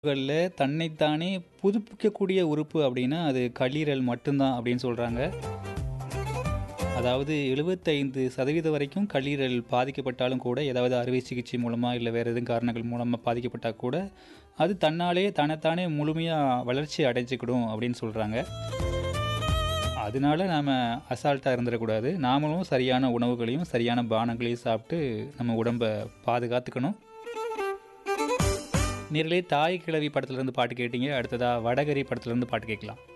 உறுப்புகள்ல தன்னைத்தானே புதுப்பிக்கக்கூடிய உறுப்பு அப்படின்னா, அது கல்லீரல் மட்டும்தான் அப்படின்னு சொல்றாங்க. அதாவது 75% வரைக்கும் கல்லீரல் பாதிக்கப்பட்டாலும் கூட, ஏதாவது அறுவை சிகிச்சை மூலமா, இல்ல வேற எதுவும் காரணங்கள் மூலமா பாதிக்கப்பட்டா கூட, அது தன்னாலேயே தன்னைத்தானே முழுமையா வளர்ச்சி அடைஞ்சுக்கிடும் அப்படின்னு சொல்றாங்க. அதனால நாம அசால்ட்டா இருந்துறக்கூடாது. நாமளும் சரியான உணவுகளையும், சரியான பானங்களையும் சாப்பிட்டு நம்ம உடம்ப பாதுகாத்துக்கணும். நேயர்களே தாய் கிழவி படத்துலருந்து பாட்டு கேட்டீங்க. அடுத்ததா வடகறி படத்துலருந்து பாட்டு கேட்கலாம்.